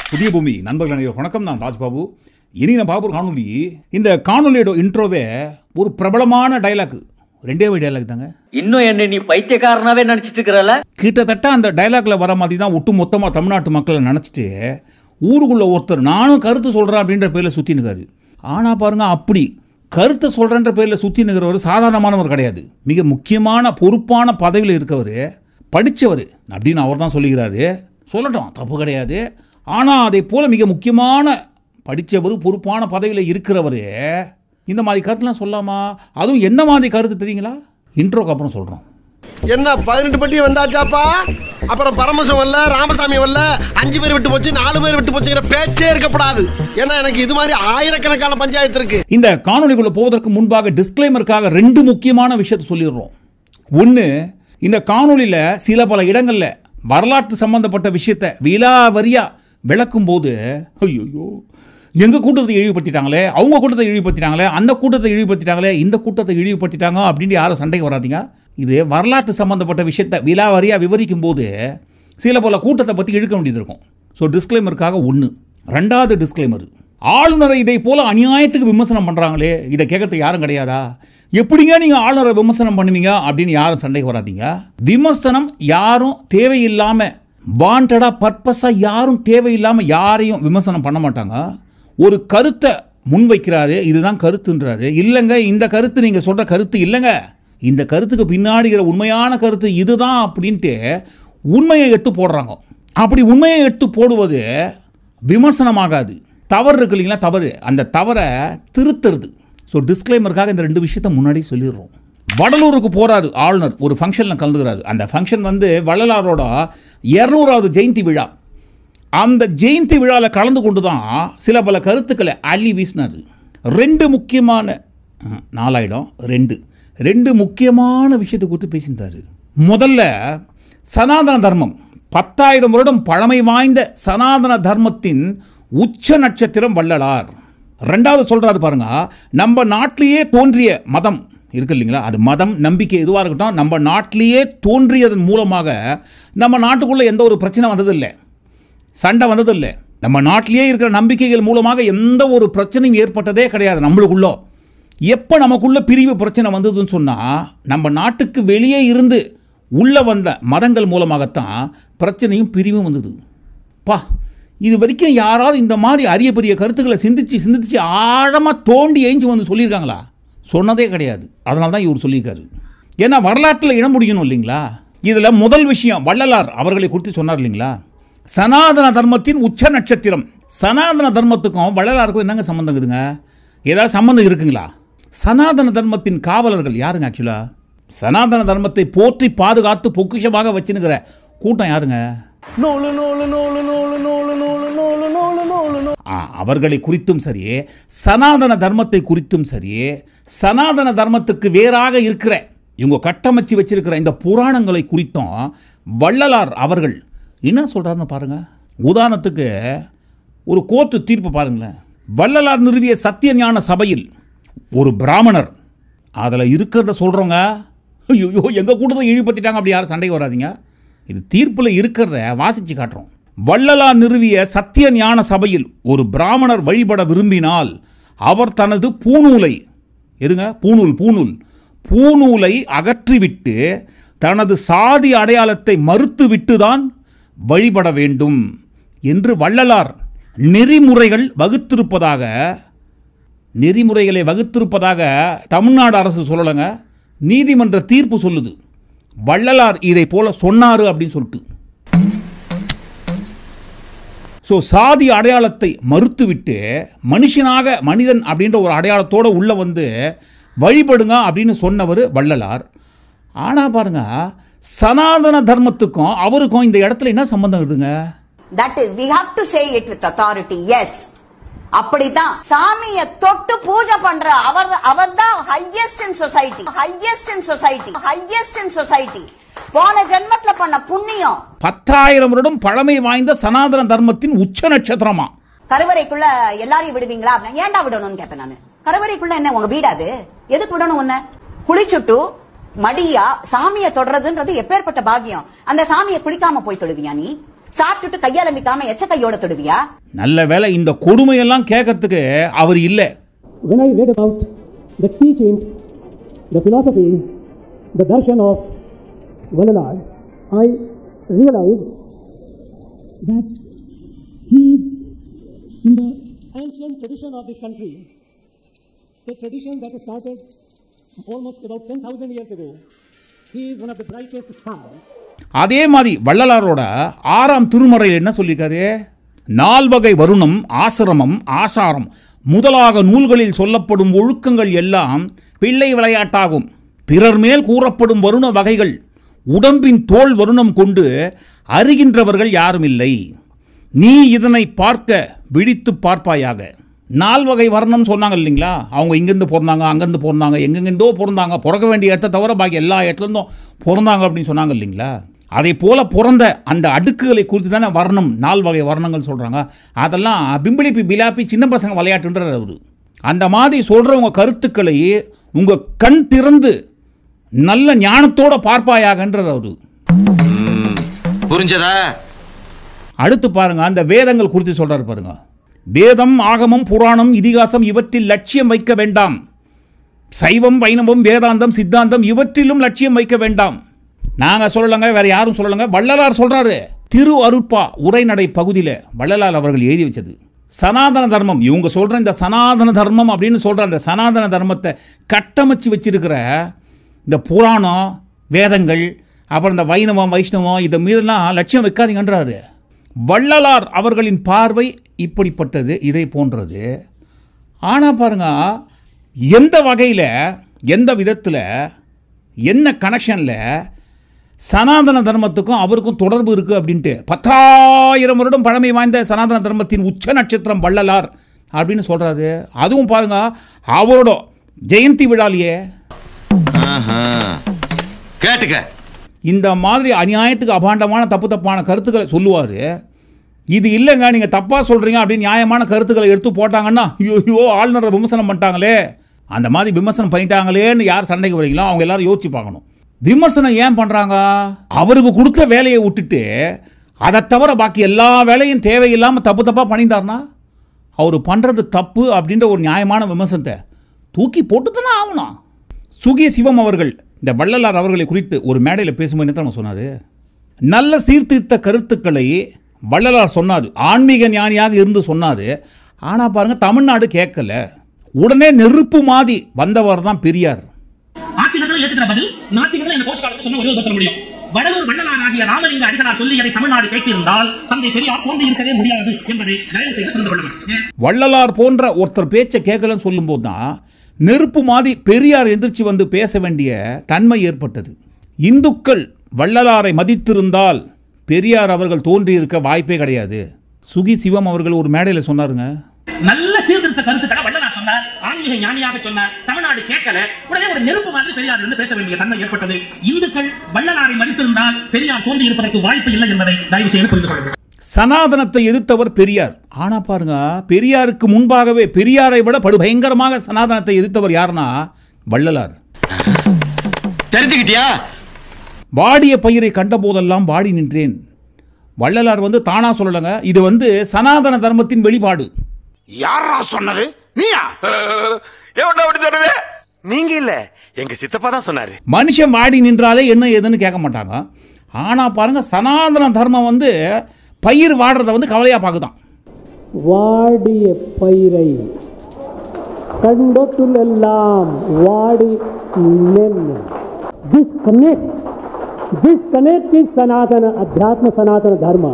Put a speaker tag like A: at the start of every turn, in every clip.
A: புதிய பூமி நண்பர்கள் அனைவரும் வணக்கம் நான் ராஜ்பாபு இனி நான் பாபு காணொலி இந்த காணொலியோட இன்ட்ரோவே ஒரு பிரபலமான டைலாக் ரெண்டே வழி டைலாக் தாங்க
B: இன்னும் என்ன நீ பைத்தியக்காரனாவே நினைச்சிட்டு இருக்கிறல
A: கிட்டத்தட்ட அந்த டைலாக்ல வர மாதிரி தான் ஒட்டு மொத்தமாக தமிழ்நாட்டு மக்களை நினச்சிட்டு ஊருக்குள்ள ஒருத்தர் நானும் கருத்து சொல்கிறேன் அப்படின்ற பேரில் சுற்றி நிற்காரு ஆனால் பாருங்க அப்படி கருத்தை சொல்கிறன்ற பேரில் சுற்றி நிற்கிறவர் சாதாரணமானவர் கிடையாது மிக முக்கியமான பொறுப்பான பதவியில் இருக்கவர் படித்தவர் அப்படின்னு அவர் தான் சொல்லுகிறாரு சொல்லட்டும் தப்பு கிடையாது ஆனால் அதே போல் மிக முக்கியமான படித்தவர் பொறுப்பான பதவியில் இருக்கிறவர் இந்த மாதிரி கருத்துலாம் சொல்லாமா அதுவும் என்ன மாதிரி கருத்து தெரியுங்களா இன்ட்ரோக்கு அப்புறம் சொல்கிறோம்
C: என்ன பதினெட்டு பட்டி வந்தாச்சாப்பா அப்புறம் பரமசம் வரல ராமசாமி வரல அஞ்சு பேர் விட்டு போச்சு நாலு பேர் விட்டு போச்சுங்கிற பேச்சே இருக்கப்படாது ஏன்னா எனக்கு இது மாதிரி ஆயிரக்கணக்கான பஞ்சாயத்து இருக்கு
A: இந்த காணொளிக்குள்ள போவதற்கு முன்பாக டிஸ்க்ளைமருக்காக ரெண்டு முக்கியமான விஷயத்தை சொல்லிடுறோம் ஒன்று இந்த காணொளியில் சில பல இடங்களில் வரலாற்று சம்பந்தப்பட்ட விஷயத்தை விலாவரியா விளக்கும் போது ஐயோ எங்கள் கூட்டத்தை இழிவுபடுத்திட்டாங்களே அவங்க கூட்டத்தை இழிவுபடுத்திட்டாங்களே அந்த கூட்டத்தை இழிவுபடுத்திட்டாங்களே இந்த கூட்டத்தை இழிவுபடுத்திட்டாங்க அப்படின்னு யாரும் சண்டைக்கு வராதீங்க இது வரலாற்று சம்பந்தப்பட்ட விஷயத்தை விலாவரியாக விவரிக்கும் போது சில பல கூட்டத்தை பற்றி இழுக்க வேண்டியது இருக்கும் ஸோ டிஸ்க்ளைமருக்காக ஒன்று ரெண்டாவது டிஸ்க்ளைமர் ஆளுநரை இதை போல அநியாயத்துக்கு விமர்சனம் பண்ணுறாங்களே இதை கேட்கறதுக்கு யாரும் கிடையாதா எப்படிங்க நீங்கள் ஆளுநரை விமர்சனம் பண்ணுவீங்க அப்படின்னு யாரும் சண்டைக்கு வராதீங்க விமர்சனம் யாரும் தேவையில்லாமல் வாண்டடாக பர்பஸாக யாரும் தேவையில்லாமல் யாரையும் விமர்சனம் பண்ண மாட்டாங்க ஒரு கருத்தை முன்வைக்கிறாரு இதுதான் கருத்துன்றாரு இல்லைங்க இந்த கருத்து நீங்கள் சொல்கிற கருத்து இல்லைங்க இந்த கருத்துக்கு பின்னாடி இருக்கிற உண்மையான கருத்து இதுதான் அப்படின்ட்டு உண்மையை எடுத்து போடுறாங்க அப்படி உண்மையை எடுத்து போடுவது விமர்சனமாகாது தவறு இருக்கு இல்லைங்களா தவறு அந்த தவறை திருத்துறது ஸோ டிஸ்க்ளைமருக்காக இந்த ரெண்டு விஷயத்த முன்னாடி சொல்லிடுறோம் வடலூருக்கு போறாரு ஆளுநர் ஒரு ஃபங்க்ஷனில் கலந்துக்கிறாரு அந்த ஃபங்க்ஷன் வந்து வள்ளலாரோட இரநூறாவது ஜெயந்தி விழா அந்த ஜெயந்தி விழாவில் கலந்து கொண்டு தான் சில பல கருத்துக்களை அள்ளி வீசினார் ரெண்டு முக்கியமான அஹ், நாலாயிடம் ரெண்டு ரெண்டு முக்கியமான விஷயத்தை குறித்து பேசியிருந்தார் முதல்ல சனாதன தர்மம் பத்தாயிரம் வருடம் பழமை வாய்ந்த சனாதன தர்மத்தின் உச்ச நட்சத்திரம் வள்ளலார் ரெண்டாவது சொல்றாரு பாருங்க நம்ம நாட்டிலேயே தோன்றிய மதம் இருக்கு இல்லைங்களா அது மதம் நம்பிக்கை எதுவாக இருக்கட்டும் நம்ம நாட்டிலேயே தோன்றியதன் மூலமாக நம்ம நாட்டுக்குள்ள எந்த ஒரு பிரச்சனை வந்ததில்லை சண்டை வந்ததில்லை நம்ம நாட்டிலேயே இருக்கிற நம்பிக்கைகள் மூலமாக எந்த ஒரு பிரச்சனையும் ஏற்பட்டதே கிடையாது நம்மளுக்குள்ள எப்போ நமக்குள்ள பிரிவு பிரச்சனை வந்ததுன்னு சொன்னால் நம்ம நாட்டுக்கு வெளியே இருந்து உள்ளே வந்த மதங்கள் மூலமாகத்தான் பிரச்சனையும் பிரிவும் வந்தது பா இது வரைக்கும் யாராவது இந்த மாதிரி அரிய பெரிய கருத்துக்களை சிந்திச்சு சிந்திச்சு ஆழமாக தோண்டி ஏஞ்சி வந்து சொல்லியிருக்காங்களா சொன்னதே கிடையாது அதனால தான் இவர் சொல்லியிருக்காரு ஏன்னா வரலாற்றில் இடம் முடியணும் இல்லைங்களா இதில் முதல் விஷயம் வள்ளலார் அவர்களை குறித்து சொன்னார் இல்லைங்களா சனாதன தர்மத்தின் உச்ச நட்சத்திரம் சனாதன தர்மத்துக்கும் வள்ளலாருக்கும் என்னங்க சம்மந்தம் இருக்குதுங்க ஏதாவது சம்மந்தம் இருக்குங்களா சனாதன தர்மத்தின் காவலர்கள் யாருங்க ஆக்சுவலா சனாதன தர்மத்தை போற்றி பாதுகாத்து பொக்கிஷமாக வச்சுனுக்கிற கூட்டம் யாருங்க ஆ, அவர்களை குறித்தும் சரி சனாதன தர்மத்தை குறித்தும் சரி சனாதன தர்மத்துக்கு வேறாக இருக்கிற இவங்க கட்டமைச்சு வச்சிருக்கிற இந்த புராணங்களை குறித்தும் வள்ளலார் அவர்கள் என்ன சொல்றாருன்னு பாருங்க உதாரணத்துக்கு ஒரு கோர்ட்டு தீர்ப்பு பாருங்களேன் வள்ளலார் நிறுவிய சத்திய ஞான சபையில் ஒரு பிராமணர் அதில் இருக்கிறத சொல்கிறவங்க ஐயோ எங்கள் கூட்டத்தை இழிவுபடுத்திட்டாங்க அப்படி யாரும் சண்டைக்கு வராதீங்க இது தீர்ப்பில் இருக்கிறத வாசித்து காட்டுறோம் வள்ளலார் நிறுவிய சத்திய ஞான சபையில் ஒரு பிராமணர் வழிபட விரும்பினால் அவர் தனது பூநூலை எதுங்க பூநூல் பூநூல் பூநூலை அகற்றிவிட்டு தனது சாதி அடையாளத்தை மறுத்துவிட்டு தான் வழிபட வேண்டும் என்று வள்ளலார் நெறிமுறைகள் வகுத்திருப்பதாக நெறிமுறைகளை வகுத்திருப்பதாக தமிழ்நாடு அரசு சொல்லலைங்க நீதிமன்ற தீர்ப்பு சொல்லுது வள்ளலார் இதை போல சொன்னாரு அப்படின்னு சொல்லிட்டு ஸோ சாதி அடையாளத்தை மறுத்துவிட்டு மனுஷனாக மனிதன் அப்படின்ற ஒரு அடையாளத்தோட உள்ள வந்து வழிபடுங்க அப்படின்னு சொன்னவர் வள்ளலார் ஆனால் பாருங்க சனாதன தர்மத்துக்கும் அவருக்கும் இந்த இடத்துல என்ன சம்பந்தம் இருக்குதுங்க
D: That is, we have to say it with authority. Yes. அப்படித்தான் சாமிய தொட்டு பூஜை பண்ற அவர் அவர்தான் highest in society highest in society highest in society போன ஜென்மத்துல பண்ண புண்ணியம்
A: பத்தாயிரம் வருடம் பழமை வாய்ந்த சனாதன தர்மத்தின் உச்ச நட்சத்திரமா
D: கருவறைக்குள்ள எல்லாரையும் விடுவீங்களா அப்படின்னா ஏன்டா விடணும்னு கேட்பேன் நானு கருவறைக்குள்ள என்ன உங்க வீடாது எதுக்கு விடணும் உன்ன குளிச்சுட்டு மடியா சாமிய தொடறதுன்றது எப்பேற்பட்ட பாக்கியம் அந்த சாமியை குளிக்காம போய் தொழுவியா நீ சாப்பிட்டுட்டு கையால மிக்காம எச்ச கையோட தொடுவியா
A: நல்ல வேளை இந்த கொடுமையெல்லாம் கேட்கறதுக்கு அவர் இல்லை
E: when I read about the teachings, the philosophy, the darshan of Valalar, I realized that he is in the ancient tradition of this country, a tradition that started almost about 10,000 years ago. He is one of the brightest sun.
A: அதே மாதிரி வள்ளலாரோட ஆறாம் திருமறையில் என்ன சொல்லியிருக்காரு நால்வகை வருணம் ஆசிரமம் ஆசாரம் முதலாக நூல்களில் சொல்லப்படும் ஒழுக்கங்கள் எல்லாம் பிள்ளை விளையாட்டாகும் பிறர் மேல் கூறப்படும் வருண வகைகள் உடம்பின் தோல் வருணம் கொண்டு அறிகின்றவர்கள் யாரும் இல்லை நீ இதனை பார்க்க விழித்து பார்ப்பாயாக நால்வகை வர்ணம் சொன்னாங்க இல்லைங்களா அவங்க இங்கேருந்து பிறந்தாங்க அங்கேருந்து பிறந்தாங்க எங்கெங்கிருந்தோ பிறந்தாங்க பிறக்க வேண்டிய இடத்த தவிர பாக்கி எல்லா இடத்துலேருந்தும் பிறந்தாங்க அப்படின்னு சொன்னாங்க இல்லைங்களா அதை போல பிறந்த அந்த அடுக்குகளை குறித்து தானே வர்ணம் நால் வகை வர்ணங்கள் சொல்கிறாங்க அதெல்லாம் பிம்பிளிப்பி பிலாப்பி சின்ன பசங்க விளையாட்டுன்றார் அவர் அந்த மாதிரி சொல்கிறவங்க கருத்துக்களை உங்கள் கண் திறந்து நல்ல ஞானத்தோட பார்ப்பாயாகன்றார் அவர்
C: புரிஞ்சதா
A: அடுத்து பாருங்க அந்த வேதங்கள் குறித்து சொல்றாரு பாருங்க வேதம் ஆகமம் புராணம் இதிகாசம் இவற்றில் லட்சியம் வைக்க வேண்டாம் சைவம் வைணவம் வேதாந்தம் சித்தாந்தம் இவற்றிலும் லட்சியம் வைக்க வேண்டாம் நாங்க சொல்லலங்க வேற யாரும் சொல்லலங்க வள்ளலார் சொல்றாரு திரு அருட்பா உரைநடை பகுதியில் வள்ளலார் அவர்கள் எழுதி வச்சது சனாதன தர்மம் இவங்க சொல்ற இந்த சனாதன தர்மம் அப்படின்னு சொல்ற அந்த சனாதன தர்மத்தை கட்டமைச்சு வச்சிருக்கிற இந்த புராணம் வேதங்கள் அப்புறம் இந்த வைணவம் வைஷ்ணவம் இதை மீதெல்லாம் லட்சியம் வைக்காதீங்கன்றாரு வள்ளலார் அவர்களின் பார்வை இப்படிப்பட்டது இதை போன்றது ஆனால் பாருங்க எந்த வகையில் எந்த விதத்தில் என்ன கனெக்ஷனில் சனாதன தர்மத்துக்கும் அவருக்கும் தொடர்பு இருக்குது அப்படின்ட்டு பத்தாயிரம் வருடம் பழமை வாய்ந்த சனாதன தர்மத்தின் உச்ச நட்சத்திரம் வள்ளலார் அப்படின்னு சொல்கிறாரு அதுவும் பாருங்க அவரோட ஜெயந்தி விழாலேயே
C: கேட்டுக்க
A: இந்த மாதிரி அநியாயத்துக்கு அபாண்டமான தப்பு தப்பான கருத்துக்களை சொல்லுவார் இது இல்லைங்க நீங்கள் தப்பாக சொல்கிறீங்க அப்படின்னு நியாயமான கருத்துக்களை எடுத்து போட்டாங்கன்னா ஐயோ ஐயோ ஆளுநரை விமர்சனம் பண்ணிட்டாங்களே அந்த மாதிரி விமர்சனம் பண்ணிட்டாங்களேன்னு யார் சண்டைக்கு வரீங்களோ அவங்க எல்லாரும் யோசிச்சு பார்க்கணும் விமர்சனம் ஏன் பண்ணுறாங்க அவருக்கு கொடுத்த வேலையை விட்டுட்டு அதை தவிர பாக்கி எல்லா வேலையும் தேவையில்லாமல் தப்பு தப்பாக பண்ணியிருந்தாருன்னா அவர் பண்ணுறது தப்பு அப்படின்ற ஒரு நியாயமான விமர்சனத்தை தூக்கி போட்டு தானே ஆகணும் சுகிய சிவம் அவர்கள் இந்த வள்ளலார் அவர்களை குறித்து ஒரு மேடையில் பேசும்போது என்ன தெரியுமா சொன்னார் நல்ல சீர்திருத்த கருத்துக்களை வள்ளலார் சொன்னார் ஆன்மீக ஞானியாக இருந்து சொன்னார் ஆனால் பாருங்க தமிழ்நாடு கேட்கல உடனே நெருப்பு மாதி வந்தவர் தான் பெரியார்
F: ஆத்திகர்களை ஏற்றுக்கிற பதில் நாத்திகர்கள் என்ன கோச் காலத்தில் சொன்ன ஒரே ஒரு சொல்ல முடியும் வடலூர் வள்ளலார் ஆகிய ராமலிங்க அடிகளார் சொல்லியதை தமிழ்நாடு கேட்டிருந்தால் தந்தை பெரியார் தோன்றி இருக்கவே முடியாது என்பதை தயவு செய்து புரிந்து கொள்ள வேண்டும்
A: வள்ளலார் போன்ற ஒருத்தர் பேச்சை கேட்கலன்னு சொல்லும்போது தான் நெருப்பு மாதிரி பெரியார் எந்திரிச்சு வந்து பேச வேண்டிய தன்மை ஏற்பட்டது இந்துக்கள் வள்ளலாரை மதித்திருந்தால் பெரியார் அவர்கள் தோன்றியிருக்க வாய்ப்பே கிடையாது சுகி சிவம் அவர்கள் ஒரு மேடையில் சொன்னாருங்க
F: நல்ல சீர்திருத்த கருத்துக்களை வள்ளலார் சொன்னார் ஆன்மீக ஞானியாக சொன்னார் தமிழ்நாடு கேட்கல உடனே ஒரு நெருப்பு மாதிரி பெரியார் இருந்து பேச வேண்டிய தன்மை ஏற்பட்டது இந்துக்கள் வள்ளலாரை மதித்திருந்தால் பெரியார் தோன்றி இருப்பதற்கு வாய்ப்பு இல்லை என்பதை தயவு செய்து புரிந்து கொள்ள வேண்டும்
A: சனாதனத்தை எதிர்த்தவர் பெரியார் ஆனா பாருங்க பெரியாருக்கு முன்பாகவே பெரியாரை விட படுபயங்கரமாக சனாதனத்தை எதிர்த்தவர் யாருன்னா வள்ளலார்
C: தெரிஞ்சுக்கிட்டியா
A: வாடிய பயிரை கண்டபோதெல்லாம் வாடி நின்றேன் வள்ளலார் வந்து தானா சொல்லலைங்க இது வந்து சனாதன தர்மத்தின் வெளிப்பாடு
G: யாரா சொன்னது நீயா எவன்டா அப்படி சொன்னது நீங்க இல்ல எங்க சித்தப்பா தான் சொன்னாரு
A: மனுஷன் வாடி நின்றாலே என்ன ஏதுன்னு கேட்க மாட்டாங்க ஆனா பாருங்க சனாதன தர்மம் வந்து பயிர் வாடுறத வந்து கவலையா பார்க்குதான்
E: வாடிய பயிரை கண்டத்துலெல்லாம் வாடி நின்று disconnect disconnect is sanatana adhyatma sanatana dharma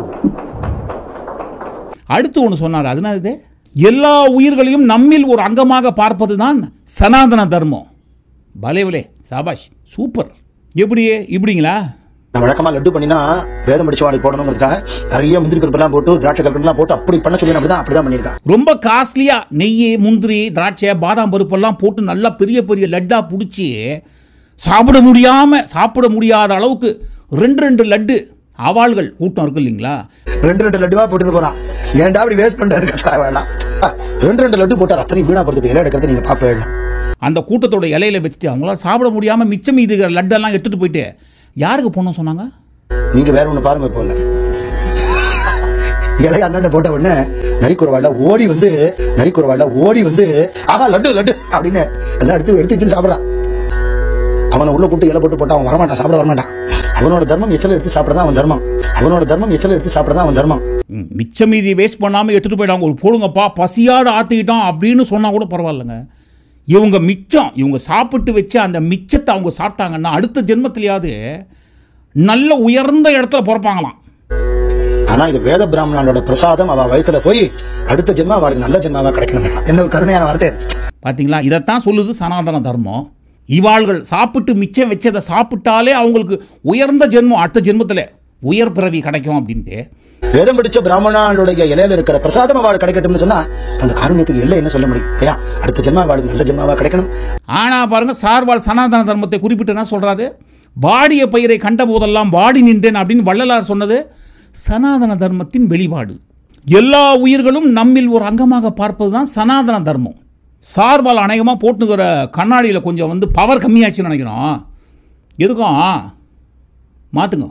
A: அடுத்து ஒன்று சொன்னார் அதுனா இது எல்லா உயிர்களையும் நம்மில் ஒரு அங்கமாக பார்ப்பது தான் சனாதன தர்மம் பலேவலே சாபாஷ் சூப்பர் எப்படியே இப்படிங்களா
H: நான் வழக்கமா லட்டு பண்ணினா வேதம் படிச்ச வாடி போடணுங்கிறதுக்காக நிறைய முந்திரி பருப்பெல்லாம் போட்டு திராட்சை கல்கண்டெல்லாம் போட்டு அப்படி பண்ண சொல்லி அப்படிதான் அப்படிதான் பண்ணியிருக்கேன்
A: ரொம்ப காஸ்ட்லியா நெய் முந்திரி திராட்சை பாதாம் பருப்பெல்லாம் போட்டு நல்லா பெரிய பெரிய லட்டா பிடிச்சி சாப்பிட முடியாம சாப்பிட முடியாத அளவுக்கு ரெண்டு ரெண்டு லட்டு அவாள்கள் கூட்டம் இருக்கு இல்லைங்களா
H: ரெண்டு ரெண்டு லட்டுவா போட்டு போறான் ஏன்டா அப்படி வேஸ்ட் பண்றாரு கஷ்டா வேணாம் ரெண்டு ரெண்டு லட்டு போட்டார் அத்தனை வீணா போறது இலை எடுக்கிறது நீங்க பாப்ப வேண்டாம்
A: அந்த கூட்டத்தோட இலையில வச்சுட்டு அவங்களால சாப்பிட முடியாம மிச்சம் மீதி இருக்கிற லட்டெல்லாம் எடுத்துட்டு போயிட்டு யாருக்கு போகணும் சொன்னாங்க
H: நீங்க வேற ஒண்ணு பாருங்க இப்போ இலைய அண்ணன் போட்ட உடனே நரிக்குறவாட ஓடி வந்து நரிக்குறவாட ஓடி வந்து ஆஹா லட்டு லட்டு அப்படின்னு எல்லாம் எடுத்து எடுத்து வச்சு சாப்பிடறான் அவனை உள்ள கூட்டு இலை போட்டு போட்டா அவன் வரமாட்டான் சாப்பிட வரமாட்டான் அவனோட தர்மம் எச்சல எடுத்து சாப்பிடறதா அவன் தர்மம் அவனோட தர்மம் எச்சல எடுத்து சாப்பிடறதா அவன் தர்மம்
A: ம், மிச்ச மீதி வேஸ்ட் பண்ணாமல் எடுத்துகிட்டு போயிட்டாங்க ஒரு போடுங்கப்பா பசியாத ஆற்றிக்கிட்டோம் அப்படின்னு சொன்னால் கூட பரவாயில்லைங்க இவங்க மிச்சம் இவங்க சாப்பிட்டு வச்ச அந்த மிச்சத்தை அவங்க சாப்பிட்டாங்கன்னா அடுத்த ஜென்மத்திலேயாவது நல்ல உயர்ந்த இடத்துல பிறப்பாங்களாம்
H: ஆனா இது வேத பிராமணனோட பிரசாதம் அவ வயித்துல போய் அடுத்த ஜென்மா அவளுக்கு நல்ல ஜென்மாவா கிடைக்கணும் என்ன ஒரு கருணையான வார்த்தை
A: பார்த்தீங்களா இதைத்தான் சொல்லுது சனாதன தர்மம் இவாள்கள் சாப்பிட்டு மிச்சம் வச்சதை சாப்பிட்டாலே அவங்களுக்கு உயர்ந்த ஜென்மம் அடுத்த ஜென்மத்தில் உயர் பிறவி கிடைக்கும் அப்படின்ட்டு
H: வேதம் படிச்ச பிராமணனுடைய இலையில இருக்கிற பிரசாதம் அவளுக்கு கிடைக்கட்டும்னு சொன்னா அந்த காரணத்துக்கு எல்லாம் என்ன சொல்ல முடியும் இல்லையா அடுத்த ஜென்மா அவளுக்கு நல்ல ஜென்மாவா கிடைக்கணும்
A: ஆனா பாருங்க சார்வாள் சனாதன தர்மத்தை குறிப்பிட்டு என்ன சொல்றாரு வாடிய பயிரை கண்ட போதெல்லாம் வாடி நின்றேன் அப்படின்னு வள்ளலார் சொன்னது சனாதன தர்மத்தின் வெளிப்பாடு எல்லா உயிர்களும் நம்மில் ஒரு அங்கமாக பார்ப்பது தான் சனாதன தர்மம் சார்பால் அநேகமாக போட்டுக்கிற கண்ணாடியில் கொஞ்சம் வந்து பவர் கம்மியாச்சுன்னு நினைக்கிறோம் எதுக்கும் மாற்றுங்க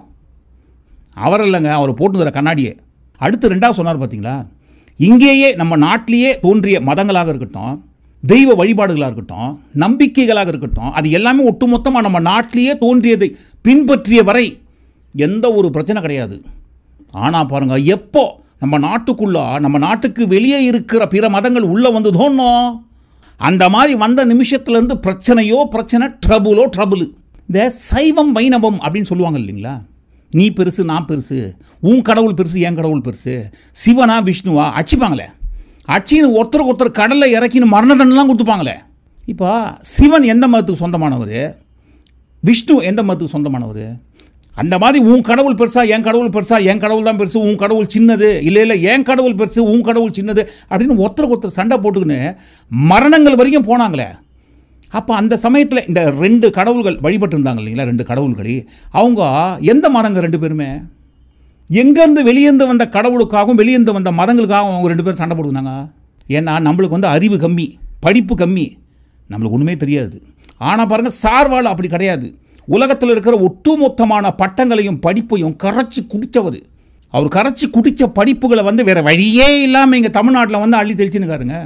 A: அவர் இல்லைங்க அவர் போட்டுக்கிற கண்ணாடியே அடுத்து ரெண்டாவது சொன்னார் பார்த்தீங்களா இங்கேயே நம்ம நாட்டிலேயே தோன்றிய மதங்களாக இருக்கட்டும் தெய்வ வழிபாடுகளாக இருக்கட்டும் நம்பிக்கைகளாக இருக்கட்டும் அது எல்லாமே ஒட்டுமொத்தமாக நம்ம நாட்டிலேயே தோன்றியதை பின்பற்றிய வரை எந்த ஒரு பிரச்சனை கிடையாது ஆனால் பாருங்க எப்போ நம்ம நாட்டுக்குள்ள நம்ம நாட்டுக்கு வெளியே இருக்கிற பிற மதங்கள் உள்ளே வந்து தோணும் அந்த மாதிரி வந்த நிமிஷத்துலேருந்து பிரச்சனையோ பிரச்சனை ட்ரபுளோ ட்ரபுள் இந்த சைவம் வைணவம் அப்படின்னு சொல்லுவாங்க இல்லைங்களா நீ பெருசு நான் பெருசு உன் கடவுள் பெருசு என் கடவுள் பெருசு சிவனா விஷ்ணுவா அடிச்சுப்பாங்களே அச்சின்னு ஒருத்தருக்கு ஒருத்தர் கடலில் இறக்கின்னு மரண தண்டனைலாம் கொடுத்துப்பாங்களே இப்போ சிவன் எந்த மதத்துக்கு சொந்தமானவர் விஷ்ணு எந்த மதத்துக்கு சொந்தமானவர் அந்த மாதிரி உன் கடவுள் பெருசா என் கடவுள் பெருசா என் கடவுள் தான் பெருசு உன் கடவுள் சின்னது இல்லை இல்லை என் கடவுள் பெருசு உன் கடவுள் சின்னது அப்படின்னு ஒருத்தருக்கு ஒருத்தர் சண்டை போட்டுக்கின்னு மரணங்கள் வரைக்கும் போனாங்களே அப்போ அந்த சமயத்தில் இந்த ரெண்டு கடவுள்கள் வழிபட்டு இருந்தாங்க இல்லைங்களா ரெண்டு கடவுள்களி அவங்க எந்த மதங்க ரெண்டு பேருமே எங்கேருந்து வெளியேந்து வந்த கடவுளுக்காகவும் வெளியேந்து வந்த மதங்களுக்காகவும் அவங்க ரெண்டு பேரும் சண்டை போட்டுக்கினாங்க ஏன்னா நம்மளுக்கு வந்து அறிவு கம்மி படிப்பு கம்மி நம்மளுக்கு ஒன்றுமே தெரியாது ஆனால் பாருங்கள் சார்வாள் அப்படி கிடையாது உலகத்தில் இருக்கிற ஒட்டுமொத்தமான பட்டங்களையும் படிப்பையும் கரைச்சி குடித்தவர் அவர் கரைச்சி குடித்த படிப்புகளை வந்து வேறு வழியே இல்லாமல் இங்கே தமிழ்நாட்டில் வந்து அள்ளி தெளிச்சுன்னுக்காருங்க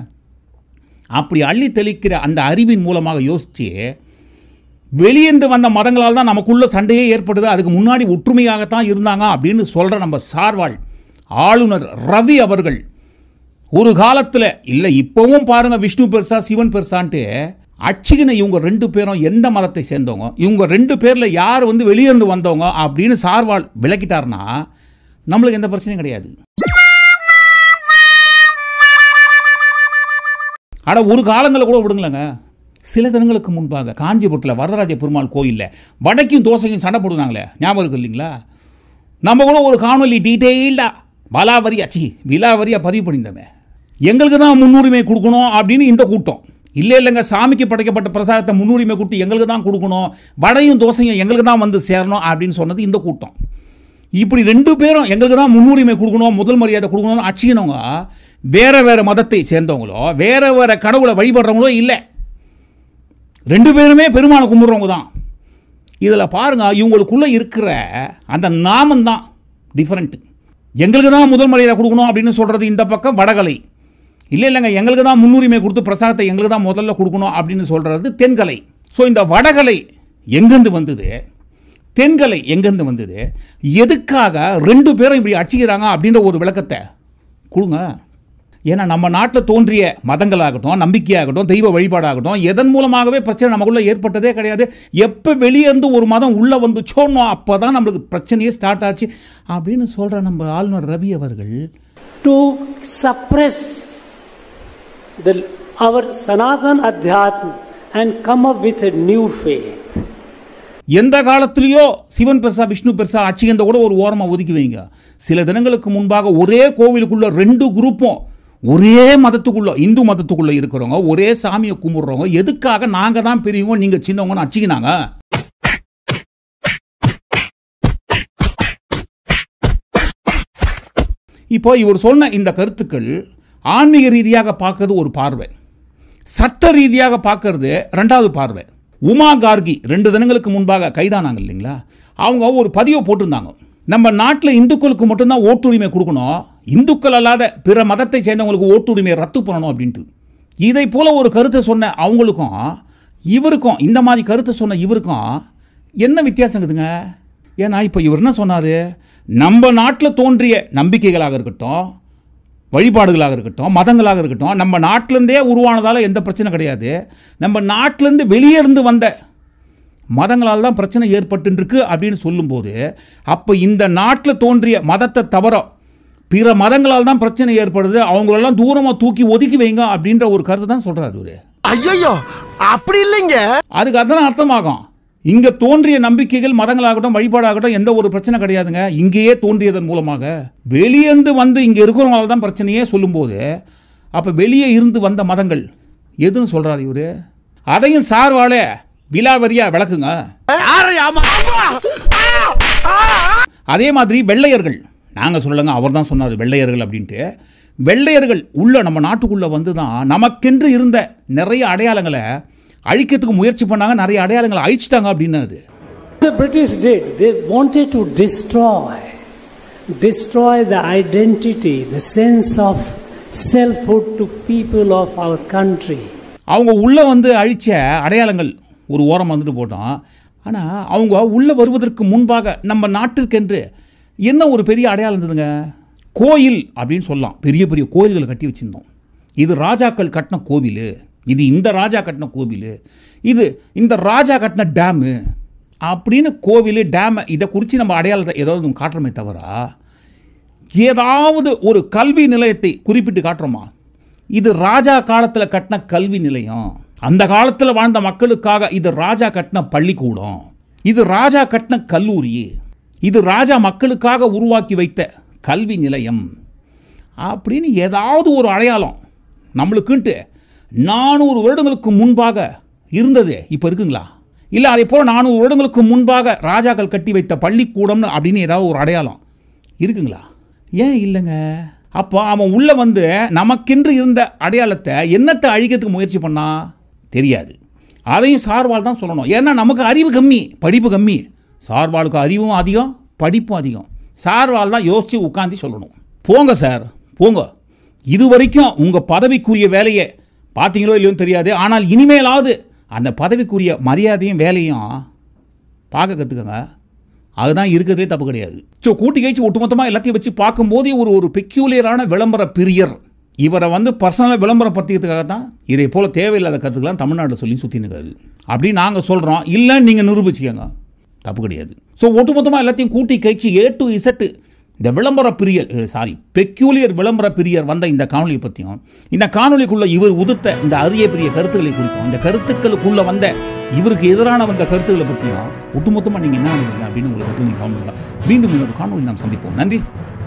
A: அப்படி அள்ளி தெளிக்கிற அந்த அறிவின் மூலமாக யோசித்து வெளியேந்து வந்த மதங்களால் தான் நமக்குள்ள சண்டையே ஏற்படுது அதுக்கு முன்னாடி ஒற்றுமையாகத்தான் இருந்தாங்க அப்படின்னு சொல்கிற நம்ம சார்வாள் ஆளுநர் ரவி அவர்கள் ஒரு காலத்தில் இல்லை இப்போவும் பாருங்க விஷ்ணு பெருசா சிவன் பெருசான்ட்டு அச்சிகின இவங்க ரெண்டு பேரும் எந்த மதத்தை சேர்ந்தவங்க இவங்க ரெண்டு பேரில் யார் வந்து வெளியேந்து வந்தவங்க அப்படின்னு சார்வாள் விளக்கிட்டாருன்னா நம்மளுக்கு எந்த பிரச்சனையும் கிடையாது அட ஒரு காலங்களில் கூட விடுங்களேங்க சில தினங்களுக்கு முன்பாக காஞ்சிபுரத்தில் வரதராஜ பெருமாள் கோயிலில் வடக்கும் தோசைக்கும் சண்டை போடுனாங்களே ஞாபகம் இருக்கு இல்லைங்களா நம்ம கூட ஒரு காணொலி டீட்டெயில்டாக வலாவரியா சி விலாவரியாக பதிவு பண்ணியிருந்தோமே எங்களுக்கு தான் முன்னுரிமை கொடுக்கணும் அப்படின்னு இந்த கூட்டம் இல்லை இல்லைங்க சாமிக்கு படைக்கப்பட்ட பிரசாதத்தை முன்னுரிமை கொடுத்து எங்களுக்கு தான் கொடுக்கணும் வடையும் தோசையும் எங்களுக்கு தான் வந்து சேரணும் அப்படின்னு சொன்னது இந்த கூட்டம் இப்படி ரெண்டு பேரும் எங்களுக்கு தான் முன்னுரிமை கொடுக்கணும் முதல் மரியாதை கொடுக்கணும்னு அச்சினவங்க வேற வேற மதத்தை சேர்ந்தவங்களோ வேற வேற கடவுளை வழிபடுறவங்களோ இல்லை ரெண்டு பேருமே பெருமானை கும்பிட்றவங்க தான் இதில் பாருங்க இவங்களுக்குள்ளே இருக்கிற அந்த நாமம் தான் டிஃப்ரெண்ட்டு எங்களுக்கு தான் முதல் மரியாதை கொடுக்கணும் அப்படின்னு சொல்கிறது இந்த பக்கம் வடகலை இல்லை இல்லைங்க எங்களுக்கு தான் முன்னுரிமை கொடுத்து பிரசாதத்தை எங்களுக்கு தான் முதல்ல கொடுக்கணும் அப்படின்னு சொல்கிறது தென்கலை ஸோ இந்த வடகலை எங்கேருந்து வந்தது தென்கலை எங்கேருந்து வந்தது எதுக்காக ரெண்டு பேரும் இப்படி அடிச்சுக்கிறாங்க அப்படின்ற ஒரு விளக்கத்தை கொடுங்க ஏன்னா நம்ம நாட்டில் தோன்றிய மதங்களாகட்டும் நம்பிக்கையாகட்டும் தெய்வ வழிபாடாகட்டும் எதன் மூலமாகவே பிரச்சனை நமக்குள்ளே ஏற்பட்டதே கிடையாது எப்போ வெளியே இருந்து ஒரு மதம் உள்ளே வந்து சோடணும் அப்போ தான் நம்மளுக்கு பிரச்சனையே ஸ்டார்ட் ஆச்சு அப்படின்னு சொல்கிற நம்ம ஆளுநர் ரவி அவர்கள்
E: to suppress the, our Sanatan Adhyatma and come up with a new faith.
A: எந்த காலத்திலேயோ சிவன் பெருசா விஷ்ணு பெருசா அச்சிகந்த கூட ஒரு ஓரமாக ஒதுக்கி வைங்க சில தினங்களுக்கு முன்பாக ஒரே கோவிலுக்குள்ள ரெண்டு குரூப்பும் ஒரே மதத்துக்குள்ள இந்து மதத்துக்குள்ள இருக்கிறவங்க ஒரே சாமியை கும்பிடுறவங்க எதுக்காக நாங்கள் தான் பெரியவங்க நீங்கள் சின்னவங்கன்னு அச்சிக்கினாங்க இப்போ இவர் சொன்ன இந்த கருத்துக்கள் ஆன்மீக ரீதியாக பார்க்கறது ஒரு பார்வை சட்ட ரீதியாக பார்க்கறது ரெண்டாவது பார்வை உமா கார்கி ரெண்டு தினங்களுக்கு முன்பாக கைதானாங்க இல்லைங்களா அவங்க ஒரு பதிவை போட்டிருந்தாங்க நம்ம நாட்டில் இந்துக்களுக்கு மட்டும்தான் ஓட்டுரிமை கொடுக்கணும் இந்துக்கள் அல்லாத பிற மதத்தை சேர்ந்தவங்களுக்கு ஓட்டுரிமையை ரத்து பண்ணணும் அப்படின்ட்டு இதை போல ஒரு கருத்தை சொன்ன அவங்களுக்கும் இவருக்கும் இந்த மாதிரி கருத்தை சொன்ன இவருக்கும் என்ன வித்தியாசங்குதுங்க ஏன்னா இப்போ இவர் என்ன சொன்னார் நம்ம நாட்டில் தோன்றிய நம்பிக்கைகளாக இருக்கட்டும் வழிபாடுகளாக இருக்கட்டும் மதங்களாக இருக்கட்டும் நம்ம நாட்டிலேருந்தே உருவானதால் எந்த பிரச்சனை கிடையாது நம்ம நாட்டிலேருந்து வெளியே இருந்து வந்த மதங்களால் தான் பிரச்சனை ஏற்பட்டுருக்கு அப்படின்னு சொல்லும்போது அப்போ இந்த நாட்டில் தோன்றிய மதத்தை தவிர பிற மதங்களால் தான் பிரச்சனை ஏற்படுது அவங்களெல்லாம் தூரமாக தூக்கி ஒதுக்கி வைங்க அப்படின்ற ஒரு கருத்தை தான் சொல்கிறார் இவர்
C: ஐயோ அப்படி இல்லைங்க
A: அதுக்கு அதான் அர்த்தமாகும் இங்கே தோன்றிய நம்பிக்கைகள் மதங்களாகட்டும் வழிபாடாகட்டும் எந்த ஒரு பிரச்சனை கிடையாதுங்க இங்கேயே தோன்றியதன் மூலமாக வெளியேந்து வந்து இங்கே இருக்கிறவங்களால தான் பிரச்சனையே சொல்லும்போது அப்போ வெளியே இருந்து வந்த மதங்கள் எதுன்னு சொல்கிறார் இவர் அதையும் சார்வாலே விலாவரியா விளக்குங்க அதே மாதிரி வெள்ளையர்கள் நாங்கள் சொல்லலைங்க அவர் தான் சொன்னார் வெள்ளையர்கள் அப்படின்ட்டு வெள்ளையர்கள் உள்ள நம்ம நாட்டுக்குள்ளே வந்து தான் நமக்கென்று இருந்த நிறைய அடையாளங்களை அழிக்கிறதுக்கு முயற்சி பண்ணாங்க நிறைய அடையாளங்களை அழிச்சிட்டாங்க அப்படின்னாரு
E: The British did. They wanted to destroy, destroy the identity, the sense of selfhood to people of our country.
A: அவங்க உள்ளே வந்து அழிச்ச அடையாளங்கள் ஒரு ஓரம் வந்துட்டு போட்டோம் ஆனால் அவங்க உள்ளே வருவதற்கு முன்பாக நம்ம நாட்டிற்கென்று என்ன ஒரு பெரிய அடையாளம் இருந்ததுங்க கோயில் அப்படின்னு சொல்லலாம் பெரிய பெரிய கோயில்களை கட்டி வச்சுருந்தோம் இது ராஜாக்கள் கட்டின கோவில் இது இந்த ராஜா கட்டின கோவில் இது இந்த ராஜா கட்டின டேமு அப்படின்னு கோவில் டேமை இதை குறித்து நம்ம அடையாளத்தை ஏதாவது ஒண்ணு காட்டுறோமே தவிர ஏதாவது ஒரு கல்வி நிலையத்தை குறிப்பிட்டு காட்டுறோமா இது ராஜா காலத்தில் கட்டின கல்வி நிலையம் அந்த காலத்தில் வாழ்ந்த மக்களுக்காக இது ராஜா கட்டின பள்ளிக்கூடம் இது ராஜா கட்டின கல்லூரி இது ராஜா மக்களுக்காக உருவாக்கி வைத்த கல்வி நிலையம் அப்படின்னு ஏதாவது ஒரு அடையாளம் நம்மளுக்குன்ட்டு நானூறு வருடங்களுக்கு முன்பாக இருந்தது இப்போ இருக்குங்களா இல்லை அதே போல் நானூறு வருடங்களுக்கு முன்பாக ராஜாக்கள் கட்டி வைத்த பள்ளிக்கூடம்னு அப்படின்னு ஏதாவது ஒரு அடையாளம் இருக்குங்களா ஏன் இல்லைங்க அப்போ அவன் உள்ளே வந்து நமக்கென்று இருந்த அடையாளத்தை என்னத்தை அழிக்கிறதுக்கு முயற்சி பண்ணா தெரியாது அதையும் சார்வால் தான் சொல்லணும் ஏன்னா நமக்கு அறிவு கம்மி படிப்பு கம்மி சார்வாளுக்கு அறிவும் அதிகம் படிப்பும் அதிகம் சார்வால் தான் யோசித்து உட்காந்து சொல்லணும் போங்க சார் போங்க இது வரைக்கும் உங்கள் பதவிக்குரிய வேலையை பார்த்தீங்களோ இல்லையோன்னு தெரியாது ஆனால் இனிமேலாவது அந்த பதவிக்குரிய மரியாதையும் வேலையும் பார்க்க கற்றுக்கங்க அதுதான் இருக்கிறதே தப்பு கிடையாது ஸோ கூட்டி கழிச்சு ஒட்டுமொத்தமாக எல்லாத்தையும் வச்சு பார்க்கும்போதே ஒரு ஒரு பெக்யூலியரான விளம்பர பிரியர் இவரை வந்து பர்சனலாக விளம்பரப்படுத்திக்கிறதுக்காக தான் இதை போல் தேவையில்லாத கருத்துக்கெல்லாம் தமிழ்நாட்டில் சொல்லி சுற்றி நிற்காது அப்படின்னு நாங்கள் சொல்கிறோம் இல்லை நீங்கள் நிரூபிச்சுக்கோங்க தப்பு கிடையாது ஸோ ஒட்டுமொத்தமாக எல்லாத்தையும் கூட்டி கழிச்சு ஏ டு இசட்டு இந்த விளம்பர பிரியர் சாரி பெக்யூலியர் விளம்பர பிரியர் வந்த இந்த காணொலியை பற்றியும் இந்த காணொலிக்குள்ள இவர் உதிர்த்த இந்த அரிய பெரிய கருத்துக்களை குறித்தும் இந்த கருத்துக்களுக்குள்ள வந்த இவருக்கு எதிரான வந்த கருத்துக்களை பற்றியும் ஒட்டுமொத்தமாக நீங்கள் என்ன நினைக்கிறீங்க அப்படின்னு உங்களுக்கு கருத்து நீங்கள் காணொலி மீண்டும் இன்னொரு காணொலி நாம் சந்திப்போம் நன்றி